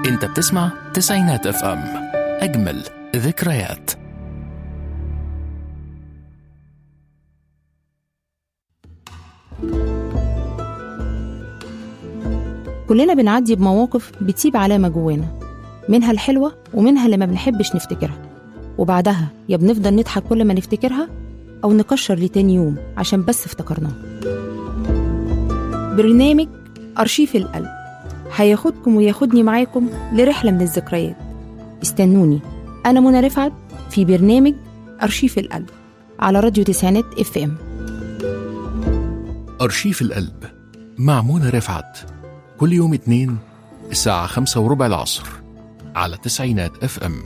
انت بتسمع تسعينات اف ام اجمل ذكريات كلنا بنعدي بمواقف بتسيب علامة جوانا منها الحلوة ومنها اللي ما بنحبش نفتكرها وبعدها يا بنفضل نضحك كل ما نفتكرها أو نكشر لتاني يوم عشان بس افتكرناها برنامج أرشيف القلب هياخدكم وياخدني معاكم لرحلة من الذكريات استنوني أنا منى رفعت في برنامج أرشيف القلب على راديو تسعينات اف ام أرشيف القلب مع منى رفعت كل يوم اتنين الساعة خمسة وربع العصر على تسعينات اف ام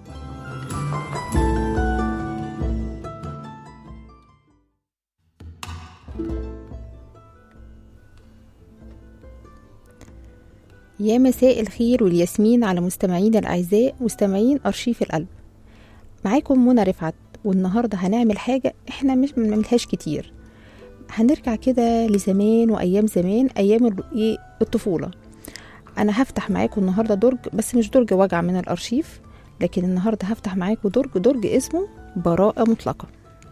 يا مساء الخير والياسمين على مستمعينا الأعزاء مستمعين أرشيف القلب معاكم منى رفعت والنهاردة هنعمل حاجة احنا مش بنعملهاش كتير هنرجع كده لزمان وأيام زمان أيام ال- إيه الطفولة أنا هفتح معاكم النهاردة درج بس مش درج وجع من الأرشيف لكن النهاردة هفتح معاكم درج درج اسمه براءة مطلقة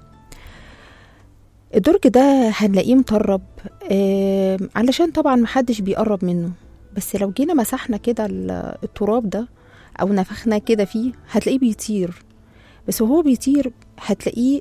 الدرج ده هنلاقيه مطرب آه علشان طبعا محدش بيقرب منه بس لو جينا مسحنا كده ال- التراب ده او نفخنا كده فيه هتلاقيه بيطير بس وهو بيطير هتلاقيه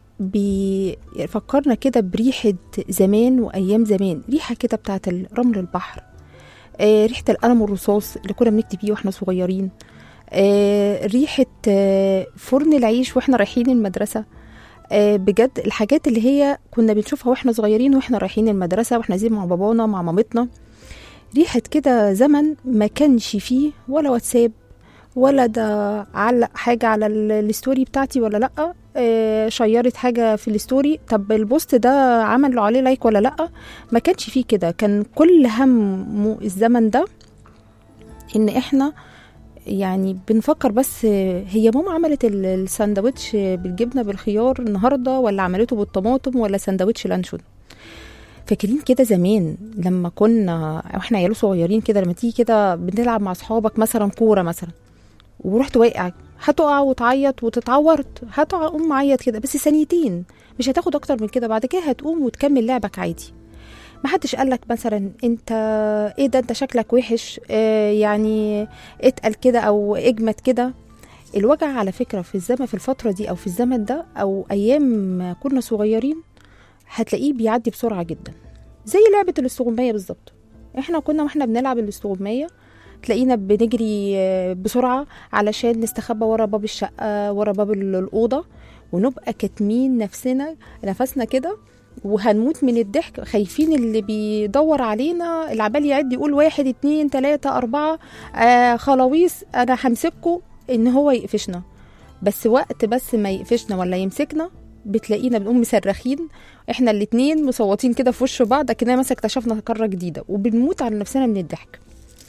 بيفكرنا كده بريحة زمان وأيام زمان ريحة كده بتاعت رمل البحر آه ريحة القلم الرصاص اللي كنا بنكتب فيه واحنا صغيرين آه ريحة آه فرن العيش واحنا رايحين المدرسة آه بجد الحاجات اللي هي كنا بنشوفها واحنا صغيرين واحنا رايحين المدرسة واحنا نازلين مع بابانا مع مامتنا ريحة كده زمن ما كانش فيه ولا واتساب ولا ده علق حاجة على ال- الستوري بتاعتي ولا لأ آه شيرت حاجة في الستوري طب البوست ده عمل له عليه لايك ولا لأ ما كانش فيه كده كان كل همه الزمن ده ان احنا يعني بنفكر بس آه، هي ماما عملت ال- الساندوتش بالجبنة بالخيار النهاردة ولا عملته بالطماطم ولا ساندوتش لانشون فاكرين كده زمان لما كنا واحنا عيال صغيرين كده لما تيجي كده بنلعب مع اصحابك مثلا كوره مثلا ورحت واقع هتقع وتعيط وتتعورت هتقع قوم معيط كده بس ثانيتين مش هتاخد اكتر من كده بعد كده هتقوم وتكمل لعبك عادي محدش قالك مثلا انت ايه ده انت شكلك وحش اه يعني اتقل كده او اجمد كده الوجع على فكرة في الزمن في الفترة دي او في الزمن ده او ايام ما كنا صغيرين هتلاقيه بيعدي بسرعة جدا زي لعبة الاستغماية بالظبط احنا كنا واحنا بنلعب الاستغماية تلاقينا بنجري آه، بسرعة علشان نستخبى ورا باب الشقة ورا باب ال- الأوضة ونبقى كاتمين نفسنا نفسنا كده وهنموت من الضحك خايفين اللي بيدور علينا اللي عمال يعد يقول واحد اتنين تلاتة أربعة آه خلاويص أنا همسكه إن هو يقفشنا بس وقت بس ما يقفشنا ولا يمسكنا بتلاقينا بنقوم مصرخين احنا الاتنين مصوتين كده في وش بعض كده مثلا اكتشفنا قاره جديده وبنموت على نفسنا من الضحك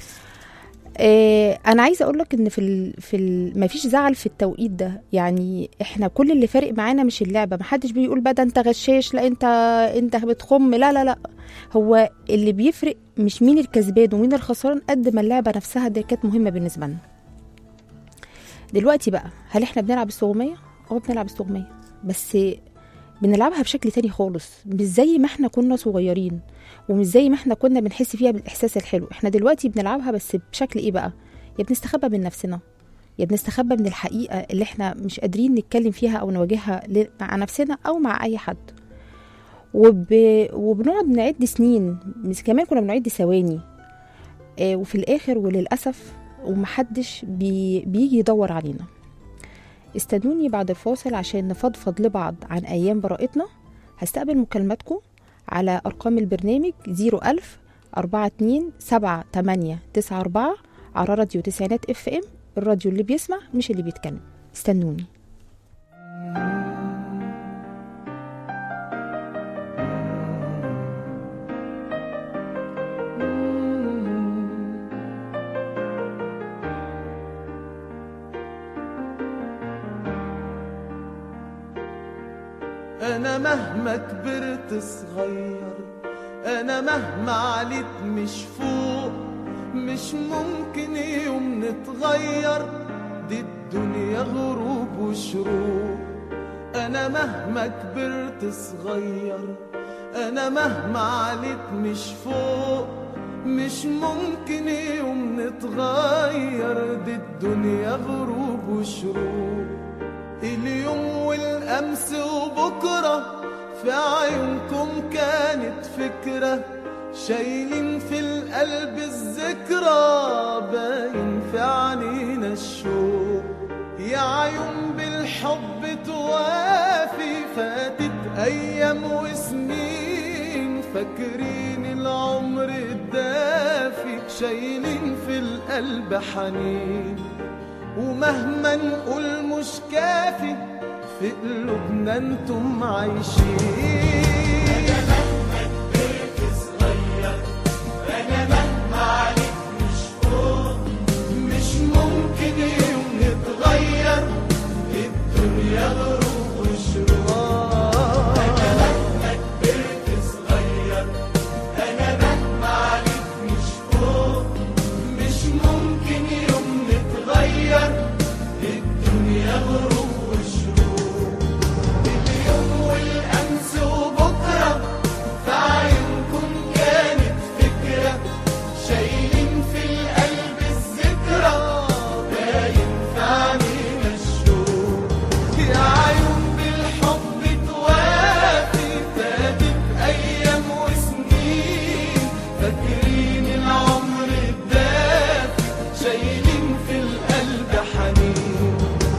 آه انا عايزه اقول لك ان في ال... في ال... مفيش زعل في التوقيت ده يعني احنا كل اللي فارق معانا مش اللعبه محدش بيقول بقى ده انت غشاش لا انت انت بتخم لا لا لا هو اللي بيفرق مش مين الكسبان ومين الخسران قد ما اللعبه نفسها دي كانت مهمه بالنسبه لنا دلوقتي بقى هل احنا بنلعب استغمايه اه بنلعب استغمايه بس بنلعبها بشكل تاني خالص مش زي ما احنا كنا صغيرين ومش زي ما احنا كنا بنحس فيها بالاحساس الحلو احنا دلوقتي بنلعبها بس بشكل ايه بقى يا بنستخبى من نفسنا يا بنستخبى من الحقيقه اللي احنا مش قادرين نتكلم فيها او نواجهها ل- مع نفسنا او مع اي حد وب... وبنقعد نعد سنين مش كمان كنا بنعد ثواني آه وفي الاخر وللاسف ومحدش بي... بيجي يدور علينا استنوني بعد الفاصل عشان نفضفض لبعض عن أيام براءتنا هستقبل مكالماتكم على أرقام البرنامج 01000 42 7 8 9 4 على راديو تسعينات اف ام الراديو اللي بيسمع مش اللي بيتكلم استنوني انا مهما كبرت صغير انا مهما عليت مش فوق مش ممكن يوم نتغير دي الدنيا غروب وشروق انا مهما كبرت صغير انا مهما عليت مش فوق مش ممكن يوم نتغير دي الدنيا غروب وشروق اليوم والامس وبكره في عيونكم كانت فكره شايلين في القلب الذكرى باين في عنينا الشوق يا عيون بالحب توافي فاتت ايام وسنين فاكرين العمر الدافي شايلين في القلب حنين ومهما نقول مش كافي في قلوبنا انتم عايشين مش ممكن يوم نتغير الدنيا غروب وشروق انا مهما كبرت صغير انا مهما عليك مش فوق مش ممكن يوم نتغير الدنيا غروب وشروق اليوم والامس وبكره في عيونكم كانت فكره شايلين في القلب الذكرى باين في عينينا الشوق يا عيون بالحب توافي فاتت ايام وسنين فاكرين العمر الدافي شايلين في القلب حنين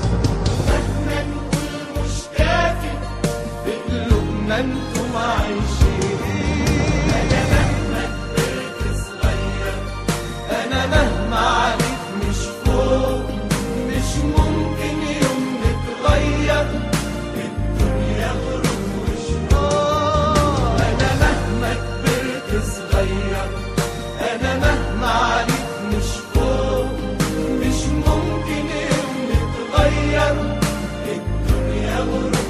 مهما نقول مش كافي في قلوبنا انتم عايشين انا مهما كبرت صغير انا مهما عليك مش فوق مش ممكن يوم نتغير الدنيا غروب وشروق انا مهما كبرت صغير انا مهما عليك مش فوق مش ممكن يوم نتغير الدنيا غروب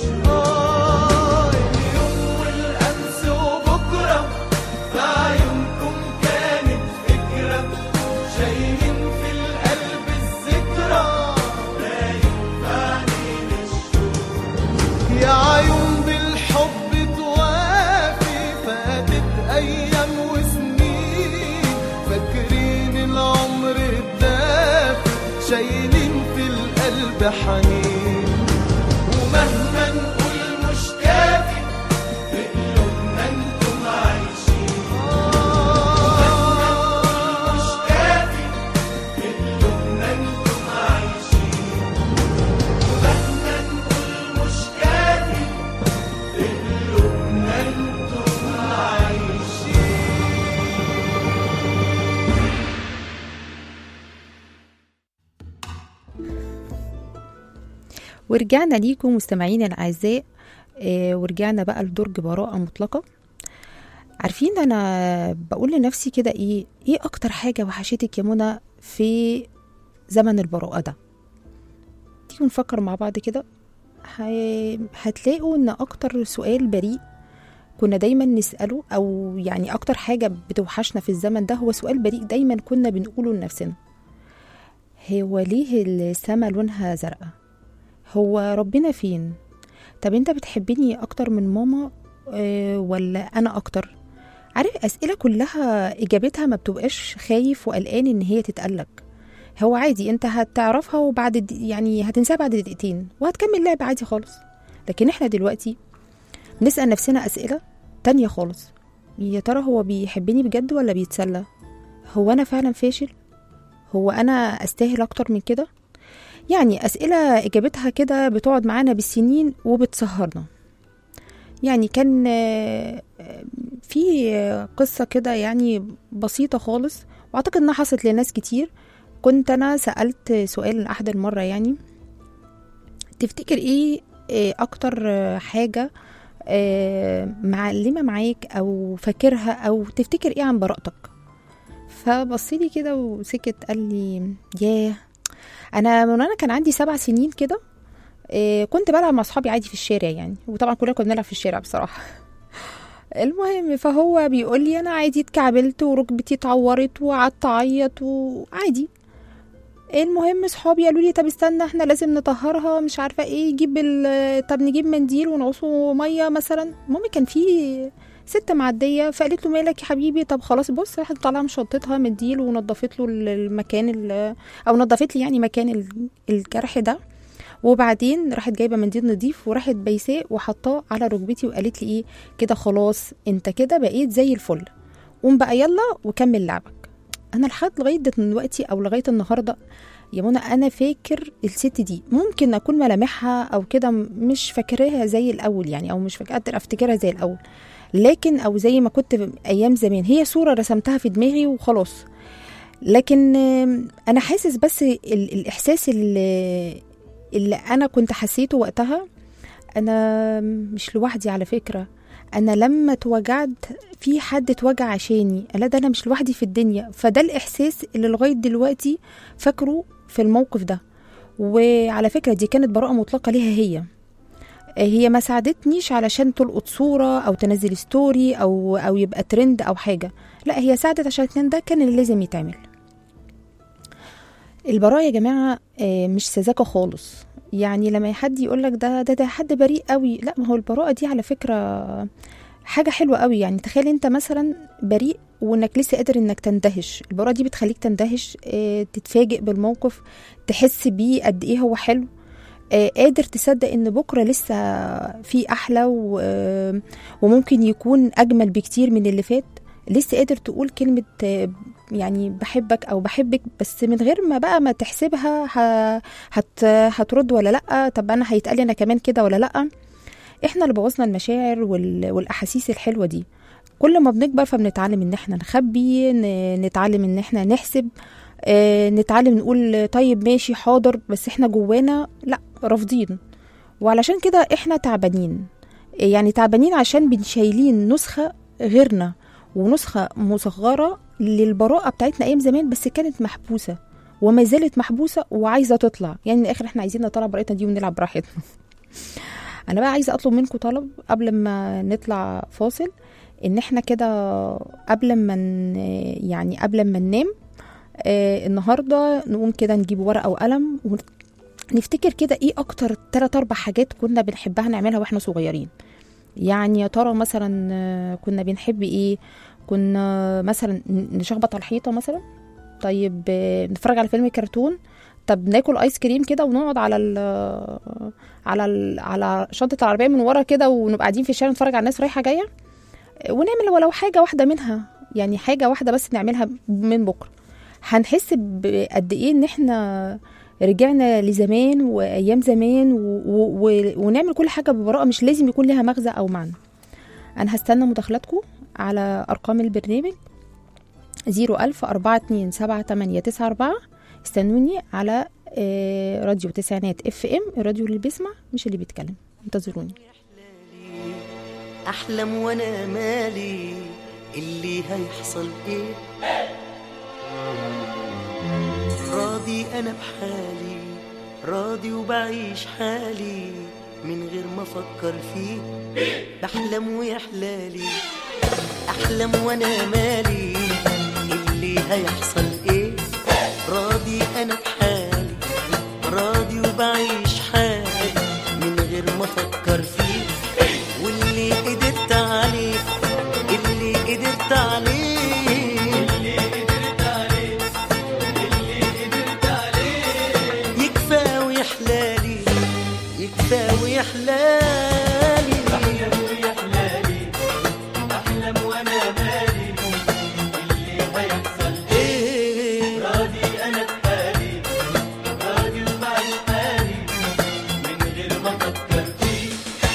وشروق اليوم والامس وبكره في عيونكم كانت فكرة شايلين في القلب الذكرى باين في عينينا الشوق يا عيون بالحب توافي فاتت أيام وسنين فاكرين العمر الدافي شايلين في القلب حنين ومهما نقول مش كافي في قلوبنا انتم عايشين ومهما نقول مش كافي في قلوبنا انتم عايشين ومهما نقول مش كافي في قلوبنا انتم عايشين ورجعنا ليكم مستمعينا الاعزاء آه، ورجعنا بقى لدرج براءة مطلقة عارفين انا بقول لنفسي كده ايه ايه اكتر حاجة وحشتك يا منى في زمن البراءة ده تيجوا نفكر مع بعض كده ه- هتلاقوا ان اكتر سؤال بريء كنا دايما نسأله او يعني اكتر حاجة بتوحشنا في الزمن ده هو سؤال بريء دايما كنا بنقوله لنفسنا هو ليه السما لونها زرقاء هو ربنا فين طب انت بتحبني اكتر من ماما اه ولا انا اكتر عارف اسئله كلها اجابتها ما بتبقاش خايف وقلقان ان هي تتقلك هو عادي انت هتعرفها وبعد د- يعني هتنساها بعد دقيقتين وهتكمل لعب عادي خالص لكن احنا دلوقتي بنسال نفسنا اسئله تانية خالص يا ترى هو بيحبني بجد ولا بيتسلى هو انا فعلا فاشل هو انا استاهل اكتر من كده يعني أسئلة إجابتها كده بتقعد معانا بالسنين وبتسهرنا يعني كان آه، آه، في آه، قصة كده يعني بسيطة خالص وأعتقد إنها حصلت لناس كتير كنت أنا سألت سؤال لأحد المرة يعني تفتكر إيه آه، أكتر آه، حاجة آه، معلمة معاك أو فاكرها أو تفتكر إيه عن براءتك فبصيلي كده وسكت قال لي ياه انا من وانا كان عندي سبع سنين كده إيه كنت بلعب مع اصحابي عادي في الشارع يعني وطبعا كلنا كنا بنلعب في الشارع بصراحه المهم فهو بيقول لي انا عادي اتكعبلت وركبتي اتعورت وقعدت اعيط وعادي المهم صحابي قالوا لي طب استنى احنا لازم نطهرها مش عارفه ايه جيب ال- طب نجيب منديل ونعصه ميه مثلا المهم كان في ست معديه فقالت له مالك يا حبيبي طب خلاص بص راحت طالعه من شنطتها منديل ونضفت له ال- المكان ال- او نضفت لي يعني مكان ال- الجرح ده وبعدين راحت جايبه منديل نضيف وراحت بيساه وحطاه على ركبتي وقالت لي ايه كده خلاص انت كده بقيت زي الفل قوم بقى يلا وكمل لعبك انا لحد لغايه دلوقتي او لغايه النهارده يا منى انا فاكر الست دي ممكن اكون ملامحها او كده م- مش فاكراها زي الاول يعني او مش فاك- قادر افتكرها زي الاول لكن او زي ما كنت في ايام زمان هي صوره رسمتها في دماغي وخلاص لكن آم، انا حاسس بس ال- الاحساس اللي, اللي انا كنت حسيته وقتها انا مش لوحدي على فكره انا لما اتوجعت في حد اتوجع عشاني لا ده انا مش لوحدي في الدنيا فده الاحساس اللي لغايه دلوقتي فاكره في الموقف ده وعلى فكره دي كانت براءه مطلقه ليها هي هي ما ساعدتنيش علشان تلقط صوره او تنزل ستوري او او يبقى ترند او حاجه لا هي ساعدت عشان كان ده كان اللي لازم يتعمل البراءة يا جماعة آه، مش سذاجة خالص يعني لما حد يقول لك ده ده ده حد بريء قوي لا ما هو البراءة دي على فكرة حاجة حلوة قوي يعني تخيل انت مثلا بريء وانك لسه قادر انك تندهش البراءة دي بتخليك تندهش آه، تتفاجئ بالموقف تحس بيه قد ايه هو حلو آه، قادر تصدق ان بكره لسه في احلى و- آه، وممكن يكون اجمل بكتير من اللي فات لسه قادر تقول كلمه آه، يعني بحبك او بحبك بس من غير ما بقى ما تحسبها ه- هت هترد ولا لا طب انا هيتقال لي انا كمان كده ولا لا احنا اللي بوظنا المشاعر وال- والاحاسيس الحلوه دي كل ما بنكبر فبنتعلم ان احنا نخبي ن- نتعلم ان احنا نحسب آه، نتعلم نقول طيب ماشي حاضر بس احنا جوانا لا رافضين وعلشان كده احنا تعبانين يعني تعبانين عشان بنشايلين نسخة غيرنا ونسخة مصغرة للبراءة بتاعتنا أيام زمان بس كانت محبوسة وما زالت محبوسة وعايزة تطلع يعني من الآخر احنا عايزين نطلع براءتنا دي ونلعب براحتنا أنا بقى عايزة أطلب منكم طلب قبل ما نطلع فاصل إن احنا كده قبل ما ن- يعني قبل ما ننام آه النهارده نقوم كده نجيب ورقة وقلم ونفتكر كده ايه اكتر تلات اربع حاجات كنا بنحبها نعملها واحنا صغيرين يعني يا ترى مثلا آه، كنا بنحب ايه كنا مثلا ن- نشخبط على الحيطه مثلا طيب آه، نتفرج على فيلم كرتون طب ناكل ايس كريم كده ونقعد على ال على ال على شنطه العربيه من ورا كده ونبقى قاعدين في الشارع نتفرج على الناس رايحه جايه آه، ونعمل ولو حاجه واحده منها يعني حاجه واحده بس نعملها من بكره هنحس بقد ايه ان احنا رجعنا لزمان وايام زمان و... و... و... ونعمل كل حاجه ببراءه مش لازم يكون لها مغزى او معنى انا هستنى مداخلاتكم على ارقام البرنامج 01000 427 استنوني على آه، راديو تسعينات اف ام الراديو اللي بيسمع مش اللي بيتكلم انتظروني احلم وانا مالي اللي هيحصل ايه راضي انا بحالي راضي وبعيش حالي من غير ما افكر فيه بحلم ويحلالي احلم وانا مالي اللي هيحصل ايه راضي انا بحالي راضي وبعيش حالي من غير ما افكر فيه واللي قدرت عليه اللي قدرت عليه اللي قدرت عليه اللي قدرت عليه يكفى ويحلالي يكفى ويحلالي احلم وانا مالي اللي هيحصل ايه راضي انا بحالي راضي وبعيش حالي من غير ما افكر فيه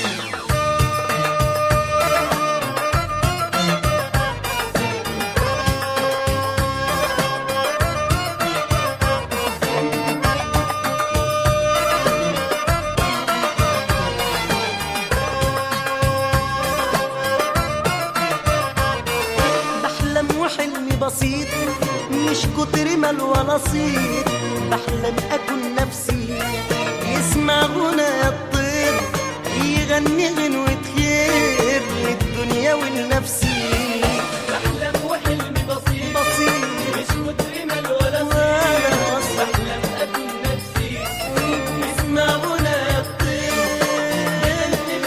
بحلم وحلمي بسيط مش كتر مال ولا صيت بحلم اكون نفسي يسمع غنى الطير يغني غنوة خير الخير للدنيا ولنفسي بحلم وحلمي بسيط بسيط مش مترمل ولا ولا صيت بحلم أكون نفسي اسمع غنى الطير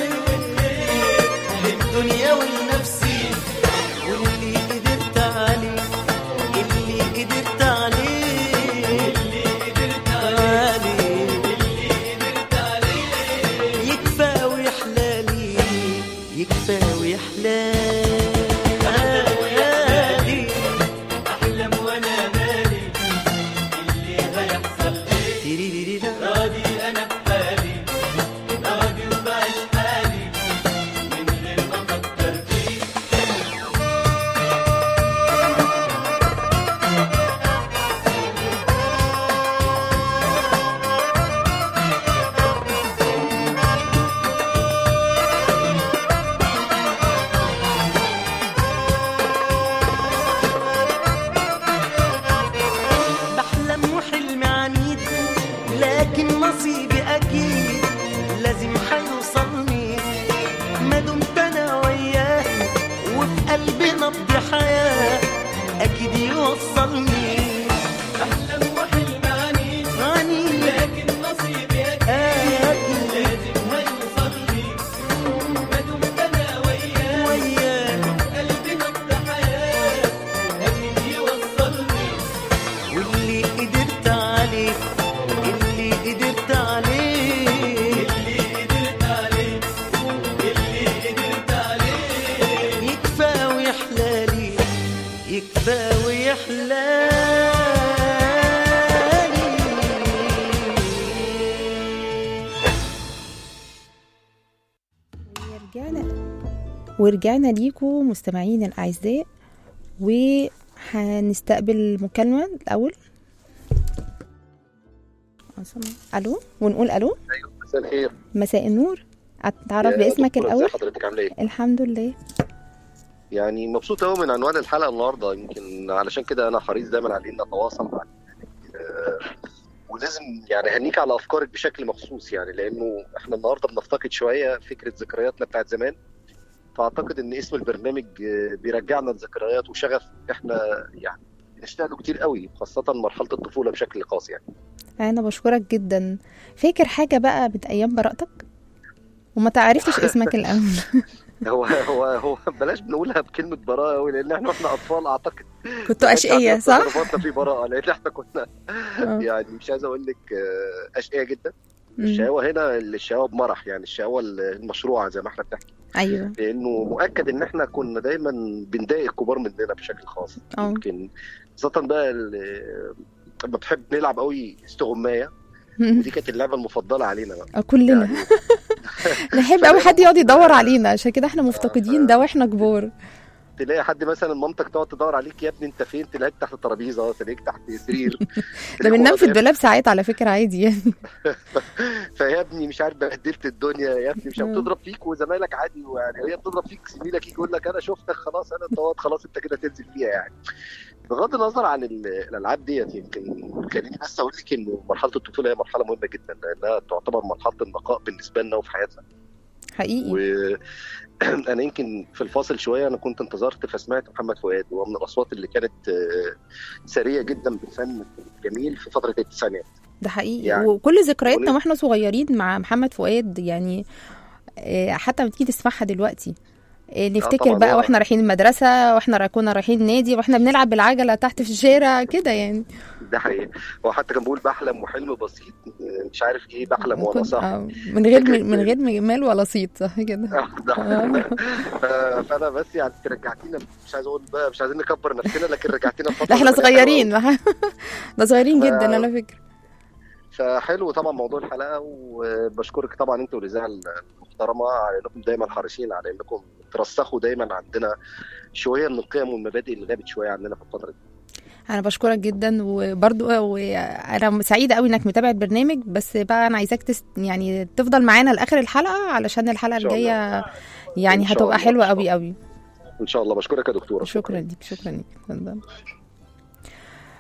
للدنيا ولنفسي واللي قدرت عليه اللي قدرت عليه اللي قدرت عليه اللي قدرت عليه يكفى ويحلالي يكفى ويحلالي أحلم وأنا مالي اللي هيحصل إيه تيريريريرا. راضي أنا بحالي راضي وبعيش حالي من غير ما أفكر فيه بحلم وحلمي عنيد لكن نصيبي اكيد لازم حيوصلني ما دمت انا وياه وفي قلبي نبض حياه اكيد يوصلني أحلم وحلم عنيد عنيد لكن نصيبي أكيد اكيد لازم هيوصلني ما دمت أنا وياه وياه قلبي نبض حياة أكيد يوصلني واللي قدرت عليه اللي قدرت عليه اللي قدرت عليه اللي قدرت عليه يكفى ويحلالي يكفى ويحلالي ورجعنا ورجعنا ليكم مستمعين الأعزاء وهنستقبل مكالمة الأول أصلاً- ألو ونقول ألو ايوه مساء الخير مساء النور تعرف يا باسمك دكتورة، الأول ازي حضرتك عامله ايه؟ الحمد لله يعني مبسوط قوي من عنوان الحلقه النهارده يمكن علشان كده انا حريص دايما على ان نتواصل مع آه، ولازم يعني هنيك على افكارك بشكل مخصوص يعني لانه احنا النهارده بنفتقد شويه فكره ذكرياتنا بتاعت زمان فاعتقد ان اسم البرنامج آه، بيرجعنا لذكريات وشغف احنا يعني بنشتاق له كتير قوي خاصه مرحله الطفوله بشكل خاص يعني أنا بشكرك جدا فاكر حاجة بقى من أيام براءتك وما تعرفتش اسمك الأول هو هو هو بلاش بنقولها بكلمه براءه قوي لان احنا واحنا اطفال اعتقد كنتوا أشقية صح؟ تصرفاتنا في براءه لان احنا كنا آه. يعني مش عايز اقول لك آه، اشقياء جدا مم. الشقاوه هنا الشقاوه بمرح يعني الشقاوه المشروعه زي ما احنا بنحكي أيوه لانه مؤكد ان احنا كنا دايما بنضايق الكبار مننا بشكل خاص اه يمكن خاصه بقى ال- لما بنحب نلعب قوي استغمايه ودي كانت اللعبه المفضله علينا بقى آه، كلنا يعني نحب قوي حد يقعد يدور علينا عشان كده احنا مفتقدين ده واحنا كبار تلاقي حد مثلا مامتك تقعد تدور عليك يا ابني انت فين تلاقيك تحت الترابيزه تلاقيك تحت سرير ده بننام في الدولاب ساعات على فكرة عادي يعني فيا ابني مش عارف بهدلت الدنيا يا ابني مش عارف مم. تضرب فيك وزمايلك عادي ويعني هي بتضرب فيك زميلك يجي يقول لك انا شفتك خلاص انا انت خلاص انت كده تنزل فيها يعني بغض النظر عن ال- الالعاب ديت يمكن خليني بس اقول لك انه مرحله الطفوله هي مرحله مهمه جدا لانها تعتبر مرحله النقاء بالنسبه لنا وفي حياتنا حقيقي وانا يمكن في الفاصل شويه انا كنت انتظرت فسمعت محمد فؤاد وهو من الاصوات اللي كانت آه، سريه جدا بالفن الجميل في فتره التسعينات ده حقيقي يعني وكل ذكرياتنا وليه؟ واحنا صغيرين مع محمد فؤاد يعني آه، حتى لما تيجي تسمعها دلوقتي آه، نفتكر طبعاً بقى هو- واحنا رايحين المدرسة واحنا را- كنا رايحين النادي واحنا بنلعب بالعجلة تحت في الشارع كده يعني ده حقيقي هو حتى كان بيقول بحلم وحلم بسيط آه، مش عارف ايه بحلم وانا كنت- صح آه، من غير فكرة- من غير مال ولا صيت صح كده آه، ده آه. ف- فانا بس يعني انت رجعتينا مش عايز اقول بقى مش عايزين نكبر نفسنا لكن رجعتينا لفتره ده احنا زمنية حلوة صغيرين ده صغيرين ف- جدا على فكرة فحلو طبعا موضوع الحلقه وبشكرك طبعا انت والاذاعه المحترمه على انكم دايما حريصين على انكم ترسخوا دايما عندنا شويه من القيم والمبادئ اللي غابت شويه عندنا في الفتره دي انا بشكرك جدا وبرضو وانا سعيده قوي انك متابع البرنامج بس بقى انا عايزاك تس يعني تفضل معانا لاخر الحلقه علشان الحلقه إن شاء الجايه يعني إن شاء هتبقى الله، حلوه إن شاء قوي قوي ان شاء الله بشكرك يا دكتوره شكرا ليك شكرا ليك اتفضل.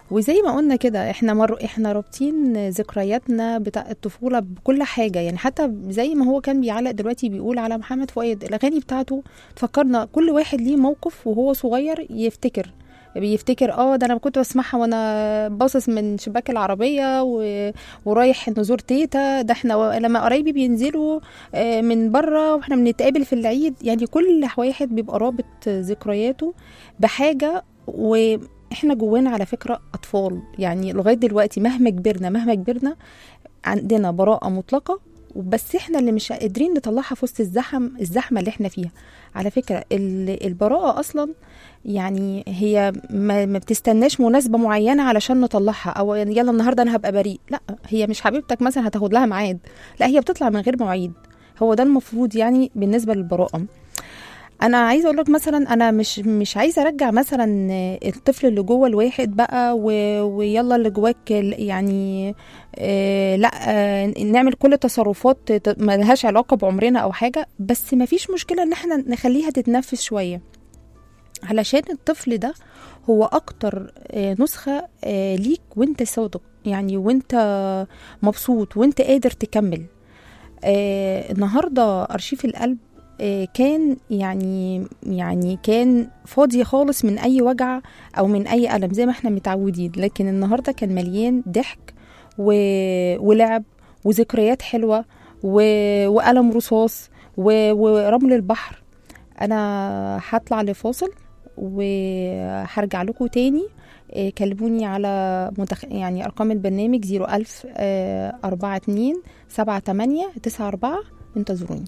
وزي ما قلنا كده احنا مر احنا رابطين ذكرياتنا بتاع الطفوله بكل حاجه يعني حتى زي ما هو كان بيعلق دلوقتي بيقول على محمد فؤاد الاغاني بتاعته تفكرنا كل واحد ليه موقف وهو صغير يفتكر بيفتكر اه ده انا كنت بسمعها وانا باصص من شباك العربيه و... ورايح نزور تيتا ده احنا و... لما قرايبي بينزلوا آه، من بره واحنا بنتقابل في العيد يعني كل واحد بيبقى رابط ذكرياته بحاجه واحنا جوانا على فكره اطفال يعني لغايه دلوقتي مهما كبرنا مهما كبرنا عندنا براءه مطلقه بس احنا اللي مش قادرين نطلعها في وسط الزحم الزحمه اللي احنا فيها على فكره ال- البراءه اصلا يعني هي ما, ما بتستناش مناسبه معينه علشان نطلعها او يلا النهارده انا هبقى بريء لا هي مش حبيبتك مثلا هتاخد لها ميعاد لا هي بتطلع من غير مواعيد هو ده المفروض يعني بالنسبه للبراءه انا عايزه اقول لك مثلا انا مش مش عايزه ارجع مثلا الطفل اللي جوه الواحد بقى و... ويلا اللي جواك ال- يعني آه لا آه نعمل كل تصرفات ت- ملهاش علاقه بعمرنا او حاجه بس ما فيش مشكله ان احنا نخليها تتنفس شويه علشان الطفل ده هو اكتر آه، نسخه آه، ليك وانت صادق يعني وانت مبسوط وانت قادر تكمل آه، النهارده ارشيف القلب آه، كان يعني يعني كان فاضي خالص من اي وجع او من اي الم زي ما احنا متعودين لكن النهارده كان مليان ضحك و... ولعب وذكريات حلوه و... وقلم رصاص و... ورمل البحر انا هطلع لفاصل وهرجع لكم تاني آه، كلموني على متخ... يعني ارقام البرنامج 01000 آه، 42 78 94 انتظروني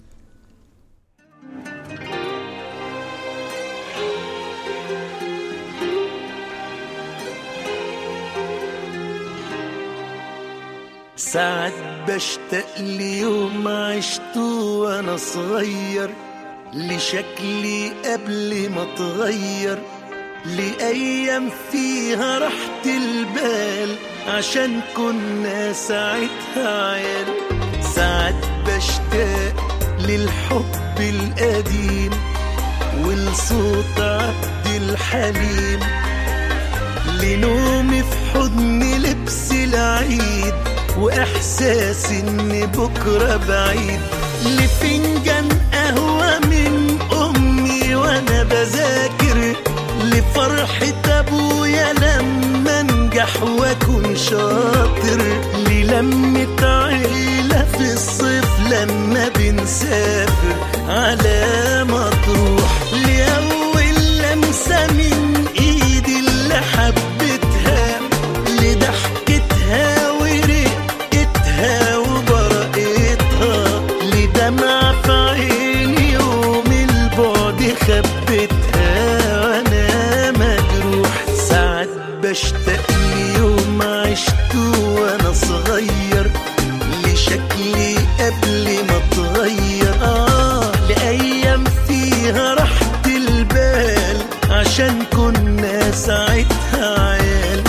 ساعات بشتاق ليوم عشته وانا صغير لشكلي قبل ما اتغير لأيام فيها راحة البال عشان كنا ساعتها عيال ساعات بشتاق للحب القديم ولصوت عبد الحليم لنومي في حضن لبس العيد واحساس ان بكره بعيد لفنجان قهوه من امي وانا بذاكر لفرحه ابويا لما انجح واكون شاطر للمه عيله في الصيف لما بنسافر على مطروح لاول لمسه من ايدي اللي حبيتها لضحكتها ورقتها وبرقتها لدمع في عيني يوم البعد خبتها وانا مجروح ساعات بشتاق ليوم عشته وانا صغير لشكلي قبل ما اتغير اه لايام فيها راحة البال عشان كنا ساعتها عيال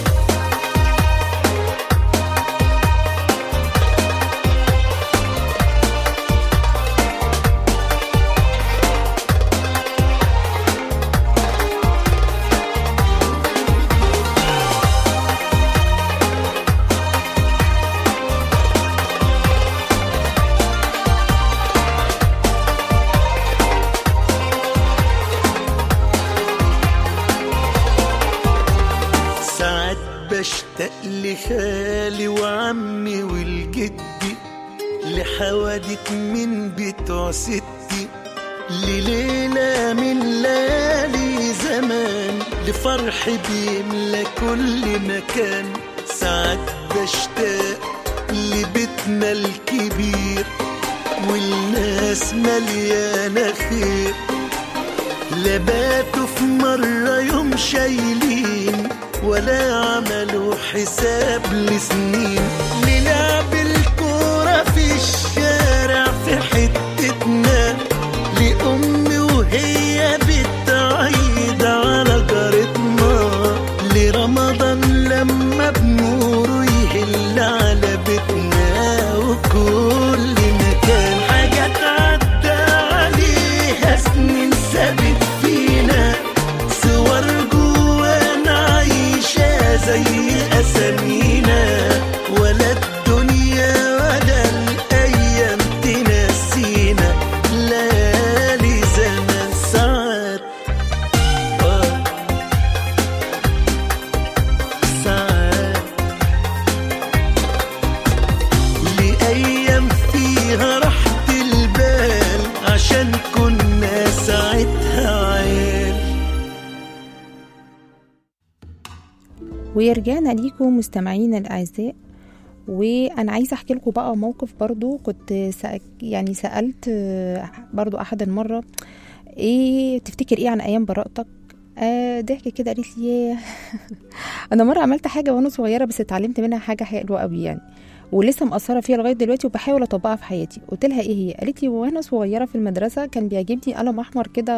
ساعات بشتاق لخالي وعمي والجدي لحوادث من بتوع ستي لليلة من ليالي زمان لفرح بيملى كل مكان ساعات بشتاق لبيتنا الكبير والناس مليانة خير لباتوا في مرة يوم شايلين ولا عملوا حساب لسنين للعب الكورة في الشارع في حتتنا لأمي وهي بتعيد على جارتنا لرمضان لما بنوره يهل على بيتنا وكل مكان حاجات عدى عليها سنين ثابت فينا صور جوانا عايشة زي ورجعنا ليكم مستمعينا الاعزاء وانا عايزه احكي لكم بقى موقف برضو كنت سأ... يعني سالت آه، برضو احد المره ايه تفتكر ايه عن ايام براءتك آه ضحك كده قالت لي ياه انا مره عملت حاجه وانا صغيره بس اتعلمت منها حاجه حلوه قوي يعني ولسه مأثرة فيها لغاية دلوقتي وبحاول أطبقها في حياتي قلت لها إيه هي قالت لي وأنا صغيرة في المدرسة كان بيعجبني قلم أحمر كده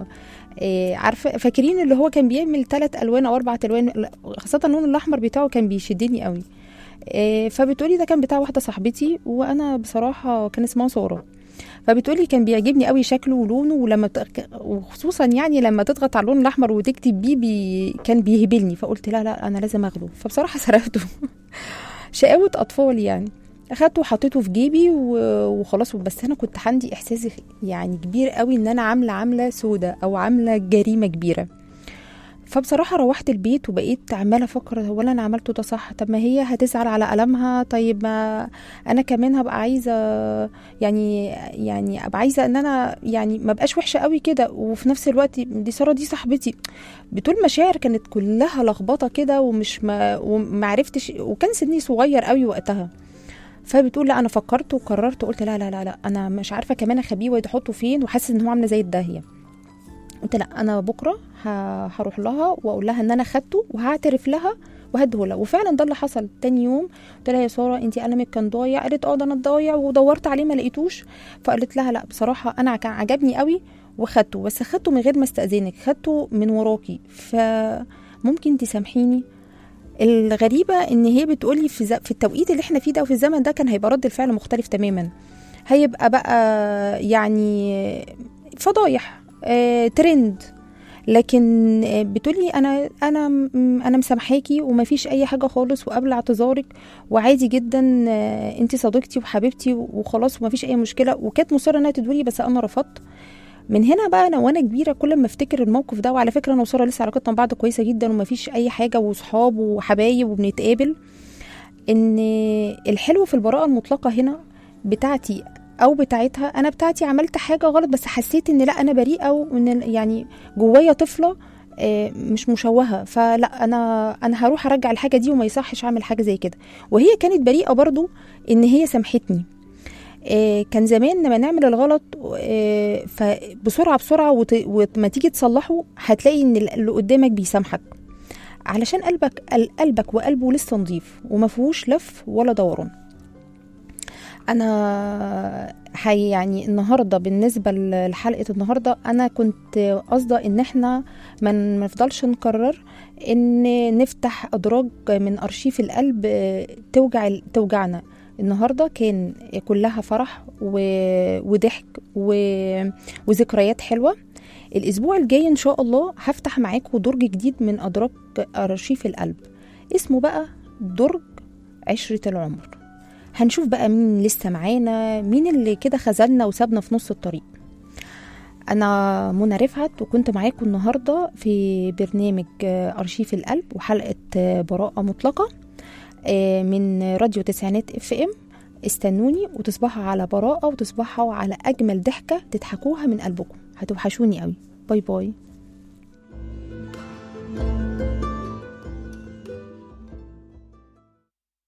إيه عارفة فاكرين اللي هو كان بيعمل ثلاث ألوان أو أربع ألوان لا، خاصة اللون الأحمر بتاعه كان بيشدني قوي إيه فبتقولي ده كان بتاع واحدة صاحبتي وأنا بصراحة كان اسمها سارة فبتقولي كان بيعجبني قوي شكله ولونه ولما ت- وخصوصا يعني لما تضغط على اللون الاحمر وتكتب بيه بي كان بيهبلني فقلت لا لا انا لازم اخده فبصراحه سرقته شقاوة اطفال يعني اخدته وحطيته في جيبي و- وخلاص بس انا كنت عندي احساس يعني كبير قوي ان انا عامله عامله سودة او عامله جريمه كبيره فبصراحه روحت البيت وبقيت عماله افكر هو اللي انا عملته ده صح طب ما هي هتزعل على قلمها طيب ما انا كمان هبقى عايزه يعني يعني ابقى عايزه ان انا يعني ما بقاش وحشه قوي كده وفي نفس الوقت دي ساره دي صاحبتي بتقول مشاعر كانت كلها لخبطه كده ومش ما وما عرفتش وكان سني صغير قوي وقتها فبتقول لا انا فكرت وقررت وقلت لا لا لا لا انا مش عارفه كمان اخبيه واحطه فين وحاسس ان هو عامله زي الداهيه قلت لا انا بكره ه- هروح لها واقول لها ان انا خدته وهعترف لها وهديه لها وفعلا ده اللي حصل تاني يوم قلت لها يا ساره انت قلمك كان ضايع قالت اه ده انا ضايع ودورت عليه ما لقيتوش فقالت لها لا بصراحه انا كان عجبني قوي وخدته بس خدته من غير ما استاذنك خدته من وراكي فممكن تسامحيني الغريبه ان هي بتقولي في, ز... في التوقيت اللي احنا فيه ده وفي الزمن ده كان هيبقى رد الفعل مختلف تماما هيبقى بقى يعني فضايح آه، ترند لكن آه، بتقولي انا انا م- انا مسامحاكي ومفيش اي حاجه خالص وقبل اعتذارك وعادي جدا انت صديقتي وحبيبتي وخلاص ومفيش اي مشكله وكانت مصره انها تدوري بس انا رفضت من هنا بقى انا وانا كبيره كل ما افتكر الموقف ده وعلى فكره انا وساره لسه علاقتنا ببعض كويسه جدا ومفيش اي حاجه وصحاب وحبايب وبنتقابل ان الحلو في البراءه المطلقه هنا بتاعتي او بتاعتها انا بتاعتي عملت حاجه غلط بس حسيت ان لا انا بريئه وان يعني جوايا طفله آه، مش مشوهه فلا انا انا هروح ارجع الحاجه دي وما يصحش اعمل حاجه زي كده وهي كانت بريئه برضو ان هي سامحتني آه، كان زمان لما نعمل الغلط آه، فبسرعه بسرعه وت- وما تيجي تصلحه هتلاقي ان اللي قدامك بيسامحك علشان قلبك قلبك وقلبه لسه نظيف وما فيهوش لف ولا دوران انا حي يعني النهارده بالنسبه لحلقه النهارده انا كنت قصده ان احنا ما ما نفضلش نكرر ان نفتح ادراج من ارشيف القلب آه، توجع توجعنا النهارده كان كلها فرح و... وضحك و... وذكريات حلوه الاسبوع الجاي ان شاء الله هفتح معاكم درج جديد من ادراج ارشيف القلب اسمه بقى درج عشره العمر هنشوف بقى مين لسه معانا مين اللي كده خذلنا وسابنا في نص الطريق انا منى رفعت وكنت معاكم النهارده في برنامج آه، ارشيف القلب وحلقه آه، براءه مطلقه آه، من راديو تسعينات اف ام استنوني وتصبحوا على براءه وتصبحوا على اجمل ضحكه تضحكوها من قلبكم هتوحشوني قوي باي باي